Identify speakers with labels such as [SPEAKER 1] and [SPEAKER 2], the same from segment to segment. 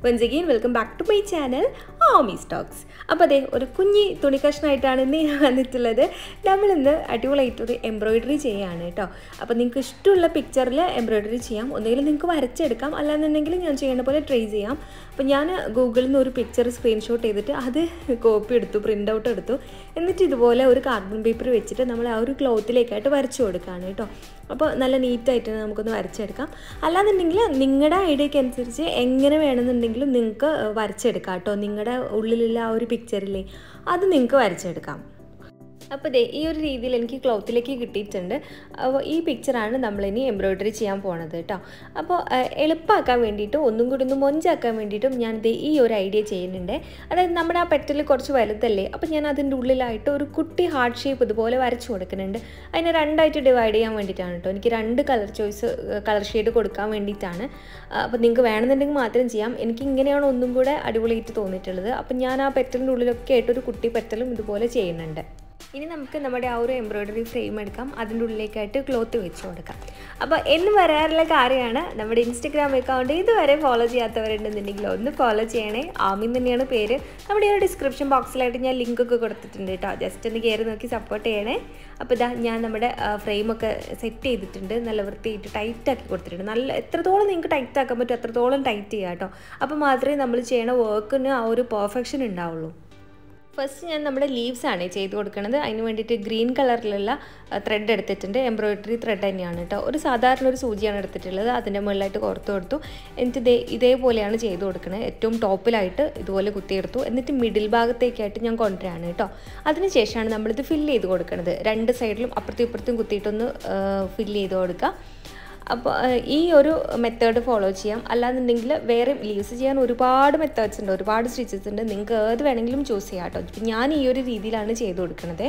[SPEAKER 1] once again welcome back to my channel Amy Stokes അപ്പോൾ അതെ ഒരു കുഞ്ഞി തുണി കഷ്ണമായിട്ടാണ് ഇന്ന് ഞാൻ വന്നിട്ടുള്ളത് നമ്മളിന്ന് അടിപൊളിയായിട്ട് ഒരു എംബ്രോയിഡറി ചെയ്യുകയാണ് കേട്ടോ അപ്പോൾ നിങ്ങൾക്ക് ഇഷ്ടമുള്ള പിക്ചറിൽ എംബ്രോയിഡറി ചെയ്യാം ഒന്നുകിൽ നിങ്ങൾക്ക് വരച്ചെടുക്കാം അല്ലാന്നുണ്ടെങ്കിൽ ഞാൻ ചെയ്യുന്ന പോലെ ട്രൈ ചെയ്യാം അപ്പോൾ ഞാൻ ഗൂഗിളിൽ നിന്ന് ഒരു പിക്ചർ സ്ക്രീൻഷോട്ട് ചെയ്തിട്ട് അത് കോപ്പി എടുത്തു പ്രിൻ്റ് ഔട്ട് എടുത്തു എന്നിട്ട് ഇതുപോലെ ഒരു കാർബൺ പേപ്പർ വെച്ചിട്ട് നമ്മൾ ആ ഒരു ക്ലോത്തിലേക്കായിട്ട് വരച്ചു കൊടുക്കുകയാണ് കേട്ടോ അപ്പോൾ നല്ല നീറ്റായിട്ട് നമുക്കൊന്ന് വരച്ചെടുക്കാം അല്ലാന്നുണ്ടെങ്കിൽ നിങ്ങളുടെ ഐഡിയക്ക് അനുസരിച്ച് എങ്ങനെ വേണമെന്നുണ്ടെങ്കിലും നിങ്ങൾക്ക് വരച്ചെടുക്കാം കേട്ടോ നിങ്ങളുടെ ഉള്ളിലുള്ള ആ ഒരു പിക്ചറില്ലേ അത് നിങ്ങൾക്ക് വരച്ചെടുക്കാം അപ്പോൾ ദേ ഈ ഒരു രീതിയിൽ എനിക്ക് ക്ലോത്തിലേക്ക് കിട്ടിയിട്ടുണ്ട് അപ്പോൾ ഈ പിക്ചറാണ് നമ്മളിനി എംബ്രോയ്ഡറി ചെയ്യാൻ പോണത് കേട്ടോ അപ്പോൾ എളുപ്പമാക്കാൻ വേണ്ടിയിട്ട് ഒന്നും കൂടി ഒന്ന് മൊഞ്ചാക്കാൻ വേണ്ടിയിട്ടും ഞാൻ ദേ ഈ ഒരു ഐഡിയ ചെയ്യുന്നുണ്ട് അതായത് നമ്മുടെ ആ പെറ്റൽ കുറച്ച് വലുതല്ലേ അപ്പോൾ ഞാൻ അതിൻ്റെ ഉള്ളിലായിട്ട് ഒരു കുട്ടി ഹാർട്ട് ഷേപ്പ് ഇതുപോലെ വരച്ചു കൊടുക്കുന്നുണ്ട് അതിനെ രണ്ടായിട്ട് ഡിവൈഡ് ചെയ്യാൻ വേണ്ടിയിട്ടാണ് കേട്ടോ എനിക്ക് രണ്ട് കളർ ചോയ്സ് കളർ ഷെയ്ഡ് കൊടുക്കാൻ വേണ്ടിയിട്ടാണ് അപ്പോൾ നിങ്ങൾക്ക് വേണമെന്നുണ്ടെങ്കിൽ മാത്രം ചെയ്യാം എനിക്ക് ഇങ്ങനെയാണ് ഒന്നും കൂടെ അടിപൊളിയായിട്ട് തോന്നിയിട്ടുള്ളത് അപ്പം ഞാൻ ആ പെറ്റലിൻ്റെ ഉള്ളിലൊക്കെ ആയിട്ട് ഒരു കുട്ടി പെറ്റലും ഇതുപോലെ ചെയ്യുന്നുണ്ട് ഇനി നമുക്ക് നമ്മുടെ ആ ഒരു എംബ്രോയ്ഡറി ഫ്രെയിം എടുക്കാം അതിൻ്റെ ഉള്ളിലേക്കായിട്ട് ക്ലോത്ത് വെച്ച് കൊടുക്കാം അപ്പോൾ എന്ന് പറയാറുള്ള കാര്യമാണ് നമ്മുടെ ഇൻസ്റ്റഗ്രാം അക്കൗണ്ട് ഇതുവരെ ഫോളോ ചെയ്യാത്തവരുണ്ടെന്നുണ്ടെങ്കിൽ ഒന്ന് ഫോളോ ചെയ്യണേ ആമിൻ തന്നെയാണ് പേര് നമ്മുടെ ഈ ഒരു ഡിസ്ക്രിപ്ഷൻ ബോക്സിലായിട്ട് ഞാൻ ലിങ്ക് ഒക്കെ കൊടുത്തിട്ടുണ്ട് കേട്ടോ ജസ്റ്റ് ഒന്ന് കയറി നോക്കി സപ്പോർട്ട് ചെയ്യണേ അപ്പോൾ ഇതാ ഞാൻ നമ്മുടെ ഫ്രെയിമൊക്കെ സെറ്റ് ചെയ്തിട്ടുണ്ട് നല്ല വൃത്തിയായിട്ട് ടൈറ്റ് ആക്കി കൊടുത്തിട്ടുണ്ട് നല്ല എത്രത്തോളം നിങ്ങൾക്ക് ടൈറ്റ് ആക്കാൻ പറ്റും അത്രത്തോളം ടൈറ്റ് ചെയ്യുക കേട്ടോ അപ്പോൾ മാത്രമേ നമ്മൾ ചെയ്യണ വർക്കിന് ആ ഒരു പെർഫെക്ഷൻ ഉണ്ടാവുള്ളൂ ഫസ്റ്റ് ഞാൻ നമ്മുടെ ലീവ്സ് ആണ് ചെയ്ത് കൊടുക്കുന്നത് അതിന് വേണ്ടിയിട്ട് ഗ്രീൻ കളറിലുള്ള ത്രെഡ് എടുത്തിട്ടുണ്ട് എംബ്രോയിഡറി ത്രെഡ് തന്നെയാണ് കേട്ടോ ഒരു സാധാരണ ഒരു സൂചിയാണ് എടുത്തിട്ടുള്ളത് അതിൻ്റെ മുകളിലായിട്ട് കോർത്ത് കൊടുത്തു എന്നിട്ട് ഇതേ ഇതേപോലെയാണ് ചെയ്ത് കൊടുക്കുന്നത് ഏറ്റവും ടോപ്പിലായിട്ട് ഇതുപോലെ കുത്തിയെടുത്തു എന്നിട്ട് മിഡിൽ ഭാഗത്തേക്കായിട്ട് ഞാൻ കൊണ്ടുവരാണ് കേട്ടോ അതിനുശേഷമാണ് നമ്മളിത് ഫില്ല് ചെയ്ത് കൊടുക്കുന്നത് രണ്ട് സൈഡിലും അപ്പുറത്തും ഇപ്പുറത്തും കുത്തിയിട്ടൊന്ന് ഫില്ല് ചെയ്ത് കൊടുക്കുക അപ്പോൾ ഈ ഒരു മെത്തേഡ് ഫോളോ ചെയ്യാം അല്ലാന്നുണ്ടെങ്കിൽ വേറെ ലീവ്സ് ചെയ്യാൻ ഒരുപാട് മെത്തേഡ്സ് ഉണ്ട് ഒരുപാട് സ്റ്റിച്ചസ് ഉണ്ട് നിങ്ങൾക്ക് ഏത് വേണമെങ്കിലും ചൂസ് ചെയ്യാം കേട്ടോ ഞാൻ ഈ ഒരു രീതിയിലാണ് ചെയ്ത് കൊടുക്കുന്നത്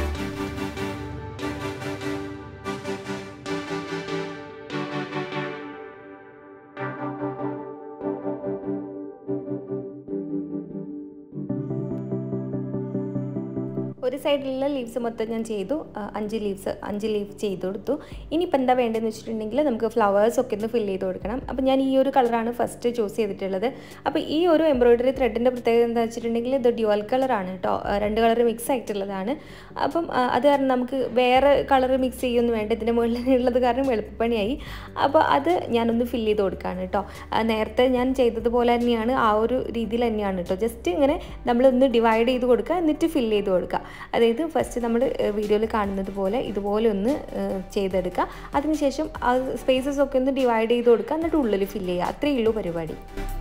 [SPEAKER 1] ഒരു സൈഡിലുള്ള ലീവ്സ് മൊത്തം ഞാൻ ചെയ്തു അഞ്ച് ലീവ്സ് അഞ്ച് ലീവ് ചെയ്ത് കൊടുത്തു ഇനിയിപ്പോൾ എന്താ വേണ്ടതെന്ന് വെച്ചിട്ടുണ്ടെങ്കിൽ നമുക്ക് ഫ്ലവേഴ്സ് ഒക്കെ ഒന്ന് ഫില്ല് ചെയ്ത് കൊടുക്കണം അപ്പോൾ ഞാൻ ഈ ഒരു കളറാണ് ഫസ്റ്റ് ചൂസ് ചെയ്തിട്ടുള്ളത് അപ്പോൾ ഈ ഒരു എംബ്രോയ്ഡറി ത്രെഡിൻ്റെ പ്രത്യേകത എന്താ വെച്ചിട്ടുണ്ടെങ്കിൽ ഇത് ഡ്യുവൽ കളറാണ് കേട്ടോ രണ്ട് കളർ മിക്സ് ആയിട്ടുള്ളതാണ് അപ്പം അത് കാരണം നമുക്ക് വേറെ കളർ മിക്സ് ചെയ്യൊന്നും വേണ്ട ഇതിൻ്റെ മുകളിലുള്ളത് കാരണം എളുപ്പപ്പണിയായി അപ്പോൾ അത് ഞാനൊന്ന് ഫില്ല് ചെയ്ത് കൊടുക്കുകയാണ് കേട്ടോ നേരത്തെ ഞാൻ ചെയ്തതുപോലെ തന്നെയാണ് ആ ഒരു രീതിയിൽ തന്നെയാണ് കേട്ടോ ജസ്റ്റ് ഇങ്ങനെ നമ്മളൊന്ന് ഡിവൈഡ് ചെയ്ത് കൊടുക്കുക എന്നിട്ട് ഫില്ല് ചെയ്ത് കൊടുക്കുക അതായത് ഫസ്റ്റ് നമ്മൾ വീഡിയോയിൽ കാണുന്നത് പോലെ ഇതുപോലെ ഒന്ന് ചെയ്തെടുക്കുക അതിനുശേഷം ആ സ്പേസസ് ഒക്കെ ഒന്ന് ഡിവൈഡ് ചെയ്ത് കൊടുക്കുക എന്നിട്ട് ഉള്ളിൽ ഫില്ല് ചെയ്യുക അത്രയേ ഉള്ളൂ പരിപാടി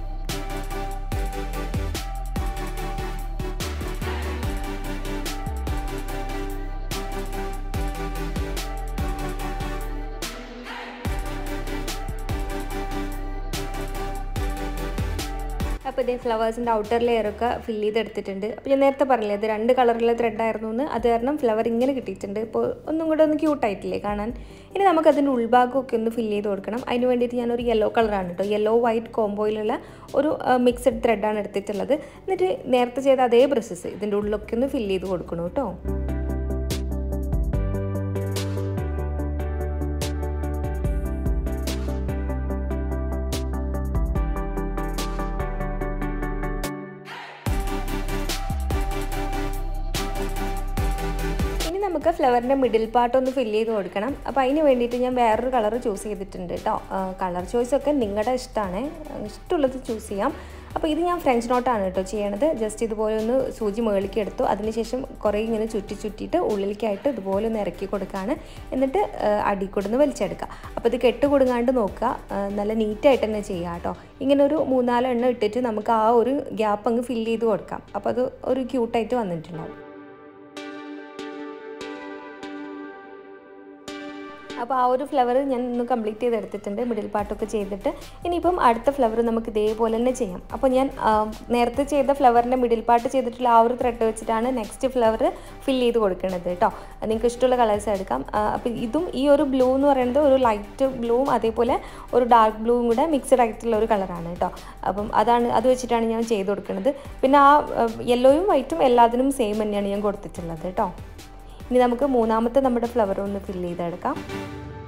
[SPEAKER 1] അപ്പോൾ ഇതേ ഫ്ലവേഴ്സിൻ്റെ ഔട്ടർ ലെയറൊക്കെ ഫില്ല് ചെയ്തെടുത്തിട്ടുണ്ട് അപ്പോൾ ഞാൻ നേരത്തെ പറഞ്ഞില്ലേ അത് രണ്ട് കളറിലുള്ള ത്രെഡായിരുന്നു എന്ന് അത് കാരണം ഫ്ലവർ ഇങ്ങനെ കിട്ടിയിട്ടുണ്ട് ഇപ്പോൾ ഒന്നും കൂടെ ഒന്ന് ക്യൂട്ടായിട്ടില്ലേ കാണാൻ ഇനി നമുക്ക് അതിൻ്റെ ഉൾഭാഗമൊക്കെ ഒന്ന് ഫില്ല് ചെയ്ത് കൊടുക്കണം അതിന് വേണ്ടിയിട്ട് ഞാനൊരു യെല്ലോ കളറാണ് കേട്ടോ യെല്ലോ വൈറ്റ് കോംബോയിലുള്ള ഒരു മിക്സഡ് ത്രെഡാണ് എടുത്തിട്ടുള്ളത് എന്നിട്ട് നേരത്തെ ചെയ്ത അതേ പ്രോസസ്സ് ഇതിൻ്റെ ഉള്ളിലൊക്കെ ഒന്ന് ഫില്ല് ചെയ്ത് കൊടുക്കണം കേട്ടോ നമുക്ക് ഫ്ലവറിൻ്റെ മിഡിൽ പാർട്ട് ഒന്ന് ഫില്ല് ചെയ്ത് കൊടുക്കണം അപ്പോൾ അതിന് വേണ്ടിയിട്ട് ഞാൻ വേറൊരു കളർ ചൂസ് ചെയ്തിട്ടുണ്ട് കേട്ടോ കളർ ചോയ്സ് ഒക്കെ നിങ്ങളുടെ ഇഷ്ടമാണ് ഇഷ്ടമുള്ളത് ചൂസ് ചെയ്യാം അപ്പോൾ ഇത് ഞാൻ ഫ്രഞ്ച് നോട്ടാണ് കേട്ടോ ചെയ്യണത് ജസ്റ്റ് ഇതുപോലെ ഒന്ന് സൂചി മേളിക്ക് എടുത്തു അതിനുശേഷം കുറേ ഇങ്ങനെ ചുറ്റി ചുറ്റിയിട്ട് ഉള്ളിലേക്കായിട്ട് ഇതുപോലെ ഒന്ന് ഇറക്കി കൊടുക്കുകയാണ് എന്നിട്ട് അടിക്കൊടുന്ന് വലിച്ചെടുക്കുക അപ്പോൾ ഇത് കെട്ട് കൊടുങ്ങാണ്ട് നോക്കുക നല്ല നീറ്റായിട്ട് തന്നെ ചെയ്യുക കേട്ടോ ഇങ്ങനെ ഒരു മൂന്നാല് എണ്ണം ഇട്ടിട്ട് നമുക്ക് ആ ഒരു ഗ്യാപ്പ് അങ്ങ് ഫില്ല് ചെയ്ത് കൊടുക്കാം അപ്പോൾ അത് ഒരു ക്യൂട്ടായിട്ട് വന്നിട്ടുണ്ടാവും അപ്പോൾ ആ ഒരു ഫ്ലവർ ഞാൻ ഒന്ന് കംപ്ലീറ്റ് ചെയ്തെടുത്തിട്ടുണ്ട് മിഡിൽ പാർട്ടൊക്കെ ചെയ്തിട്ട് ഇനിയിപ്പം അടുത്ത ഫ്ലവർ നമുക്ക് ഇതേപോലെ തന്നെ ചെയ്യാം അപ്പോൾ ഞാൻ നേരത്തെ ചെയ്ത ഫ്ലവറിൻ്റെ മിഡിൽ പാർട്ട് ചെയ്തിട്ടുള്ള ആ ഒരു ത്രെഡ് വെച്ചിട്ടാണ് നെക്സ്റ്റ് ഫ്ലവർ ഫില്ല് ചെയ്ത് കൊടുക്കുന്നത് കേട്ടോ നിങ്ങൾക്ക് ഇഷ്ടമുള്ള കളേഴ്സ് എടുക്കാം അപ്പോൾ ഇതും ഈ ഒരു ബ്ലൂ എന്ന് പറയുന്നത് ഒരു ലൈറ്റ് ബ്ലൂവും അതേപോലെ ഒരു ഡാർക്ക് ബ്ലൂവും കൂടെ മിക്സഡ് ആയിട്ടുള്ള ഒരു കളറാണ് കേട്ടോ അപ്പം അതാണ് അത് വെച്ചിട്ടാണ് ഞാൻ ചെയ്ത് കൊടുക്കുന്നത് പിന്നെ ആ യെല്ലോയും വൈറ്റും എല്ലാത്തിനും സെയിം തന്നെയാണ് ഞാൻ കൊടുത്തിട്ടുള്ളത് കേട്ടോ ഇനി നമുക്ക് മൂന്നാമത്തെ നമ്മുടെ ഫ്ലവർ ഒന്ന് ഫില്ല് ചെയ്തെടുക്കാം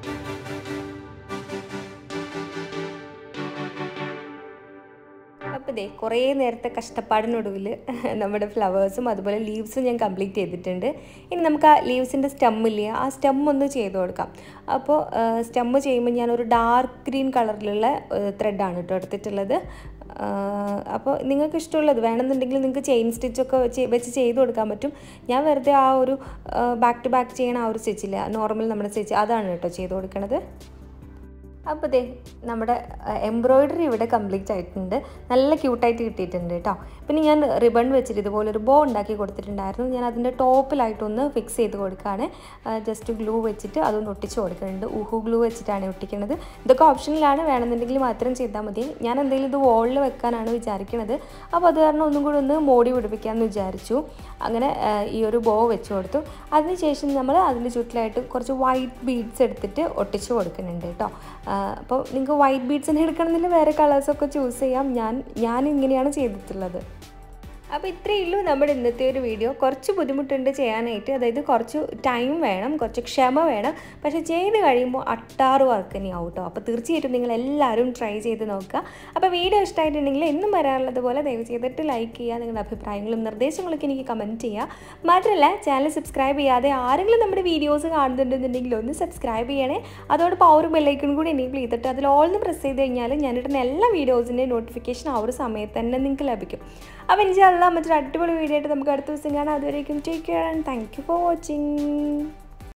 [SPEAKER 1] അപ്പോൾ അപ്പോൾ ദേ കുറേ നേരത്തെ കഷ്ടപ്പാടിനൊടുവിൽ നമ്മുടെ ഫ്ലവേഴ്സും അതുപോലെ ലീവ്സും ഞാൻ കംപ്ലീറ്റ് ചെയ്തിട്ടുണ്ട് ഇനി നമുക്ക് ആ ലീവ്സിൻ്റെ സ്റ്റമ്മില്ലേ ആ സ്റ്റെം ഒന്ന് ചെയ്ത് കൊടുക്കാം അപ്പോൾ സ്റ്റെമ്മ് ചെയ്യുമ്പോൾ ഞാനൊരു ഡാർക്ക് ഗ്രീൻ കളറിലുള്ള ത്രെഡാണ് കേട്ടോ എടുത്തിട്ടുള്ളത് അപ്പോൾ നിങ്ങൾക്ക് ഇഷ്ടമുള്ളത് വേണമെന്നുണ്ടെങ്കിൽ നിങ്ങൾക്ക് ചെയിൻ സ്റ്റിച്ചൊക്കെ വെച്ച് വെച്ച് ചെയ്ത് കൊടുക്കാൻ പറ്റും ഞാൻ വെറുതെ ആ ഒരു ബാക്ക് ടു ബാക്ക് ചെയ്യണ ആ ഒരു സ്റ്റിച്ചില്ല നോർമൽ നമ്മുടെ സ്റ്റിച്ച് അതാണ് കേട്ടോ ചെയ്ത് കൊടുക്കണത് അപ്പോൾ ദേ നമ്മുടെ എംബ്രോയ്ഡറി ഇവിടെ കംപ്ലീറ്റ് ആയിട്ടുണ്ട് നല്ല ക്യൂട്ടായിട്ട് കിട്ടിയിട്ടുണ്ട് കേട്ടോ പിന്നെ ഞാൻ റിബൺ വെച്ചിട്ട് ഇതുപോലെ ഒരു ബോ ഉണ്ടാക്കി കൊടുത്തിട്ടുണ്ടായിരുന്നു ഞാൻ അതിൻ്റെ ടോപ്പിലായിട്ടൊന്ന് ഫിക്സ് ചെയ്ത് കൊടുക്കുകയാണ് ജസ്റ്റ് ഗ്ലൂ വെച്ചിട്ട് അതൊന്ന് ഒട്ടിച്ച് കൊടുക്കുന്നുണ്ട് ഊഹു ഗ്ലൂ വെച്ചിട്ടാണ് ഒട്ടിക്കുന്നത് ഇതൊക്കെ ഓപ്ഷനിലാണ് വേണമെന്നുണ്ടെങ്കിൽ മാത്രം ചെയ്താൽ മതി ഞാൻ എന്തെങ്കിലും ഇത് വോളിൽ വെക്കാനാണ് വിചാരിക്കുന്നത് അപ്പോൾ അത് കാരണം ഒന്നും കൂടി ഒന്ന് മോടി പിടിപ്പിക്കാമെന്ന് വിചാരിച്ചു അങ്ങനെ ഈ ഒരു ബോ വെച്ച് കൊടുത്തു അതിനുശേഷം നമ്മൾ അതിൻ്റെ ചുറ്റിലായിട്ട് കുറച്ച് വൈറ്റ് ബീഡ്സ് എടുത്തിട്ട് ഒട്ടിച്ച് കൊടുക്കുന്നുണ്ട് കേട്ടോ അപ്പോൾ നിങ്ങൾക്ക് വൈറ്റ് ബീഡ്സിന് എടുക്കണമെന്നില്ല വേറെ കളേഴ്സൊക്കെ ചൂസ് ചെയ്യാം ഞാൻ ഞാൻ ഇങ്ങനെയാണ് ചെയ്തിട്ടുള്ളത് അപ്പോൾ ഇത്രയേ ഉള്ളൂ നമ്മുടെ ഇന്നത്തെ ഒരു വീഡിയോ കുറച്ച് ബുദ്ധിമുട്ടുണ്ട് ചെയ്യാനായിട്ട് അതായത് കുറച്ച് ടൈം വേണം കുറച്ച് ക്ഷമ വേണം പക്ഷേ ചെയ്ത് കഴിയുമ്പോൾ അട്ടാറ് വർക്ക് തന്നെയാവും കേട്ടോ അപ്പോൾ തീർച്ചയായിട്ടും നിങ്ങൾ എല്ലാവരും ട്രൈ ചെയ്ത് നോക്കുക അപ്പോൾ വീഡിയോ ഇഷ്ടമായിട്ടുണ്ടെങ്കിൽ എന്നും വരാറുള്ളത് പോലെ ദയവ് ചെയ്തിട്ട് ലൈക്ക് ചെയ്യുക നിങ്ങളുടെ അഭിപ്രായങ്ങളും നിർദ്ദേശങ്ങളൊക്കെ എനിക്ക് കമൻറ്റ് ചെയ്യുക മാത്രമല്ല ചാനൽ സബ്സ്ക്രൈബ് ചെയ്യാതെ ആരെങ്കിലും നമ്മുടെ വീഡിയോസ് കാണുന്നുണ്ടെന്നുണ്ടെങ്കിൽ ഒന്ന് സബ്സ്ക്രൈബ് ചെയ്യണേ അതോടൊപ്പം ആ ഒരു ബെല്ലൈക്കൺ കൂടി എനേബിൾ ചെയ്തിട്ട് അതിൽ ഓൾന്ന് പ്രസ് ചെയ്ത് കഴിഞ്ഞാൽ ഞാനിടുന്ന എല്ലാ വീഡിയോസിൻ്റെയും നോട്ടിഫിക്കേഷൻ ആ ഒരു സമയത്ത് തന്നെ നിങ്ങൾക്ക് ലഭിക്കും അപ്പോൾ എനിക്ക് അല്ല മറ്റൊരു അടിപൊളി വീഡിയോ ആയിട്ട് നമുക്ക് അടുത്ത ദിവസം കാണാം അതുവരേക്കും take care and thank you for watching